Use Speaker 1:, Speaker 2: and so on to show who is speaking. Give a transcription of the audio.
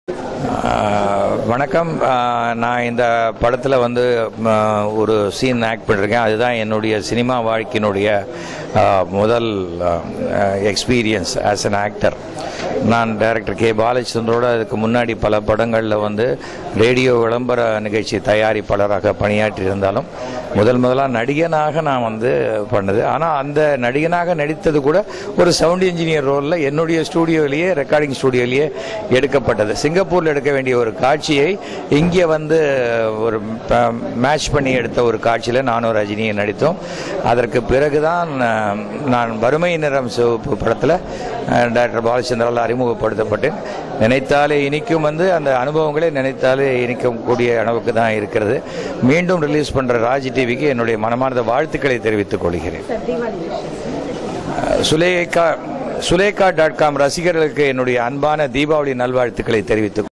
Speaker 1: ஆஹ் வணக்கம் ஆஹ் நான் இந்த படத்தில் வந்து ஆஹ் ஒரு சீன் ஆக்ட் பண்ணிருக்கேன் அதுதான் என்னுடைய சினிமா வாழ்க்கையினுடைய ஆஹ் முதல் எக்ஸ்பீரியன்ஸ் ஆஸ் an ஆக்டர் நான் டைரக்டர் கே பாலச்சந்திரோட அதுக்கு முன்னாடி பல படங்களில் வந்து ரேடியோ விளம்பர நிகழ்ச்சி தயாரிப்பாளராக பணியாற்றி இருந்தாலும் முதல் முதலாக நடிகனாக நான் வந்து பண்ணது ஆனால் அந்த நடிகனாக நடித்தது கூட ஒரு சவுண்ட் இன்ஜினியர் ரோலில் என்னுடைய ஸ்டூடியோவிலேயே ரெக்கார்டிங் ஸ்டூடியோவிலேயே எடுக்கப்பட்டது சிங்கப்பூரில் எடுக்க வேண்டிய ஒரு காட்சியை இங்கே வந்து ஒரு மேட்ச் பண்ணி எடுத்த ஒரு காட்சியில் நானும் ரஜினியை நடித்தோம் அதற்கு பிறகுதான் அஹ், நான் வறுமை நிறம் சிவப்பு படத்தில் டாக்டர் பாலச்சந்திரால் அறிமுகப்படுத்தப்பட்டேன் நினைத்தாலே இனிக்கும் வந்து அந்த அனுபவங்களே நினைத்தாலே இனிக்கக்கூடிய அளவுக்கு தான் இருக்கிறது மீண்டும் ரிலீஸ் பண்ணுற ராஜ் டிவிக்கு என்னுடைய மனமார்ந்த வாழ்த்துக்களை தெரிவித்துக் கொள்கிறேன் சுலேகா சுலேகா டாட் காம் ரசிகர்களுக்கு என்னுடைய அன்பான தீபாவளி நல்வாழ்த்துக்களை தெரிவித்துக்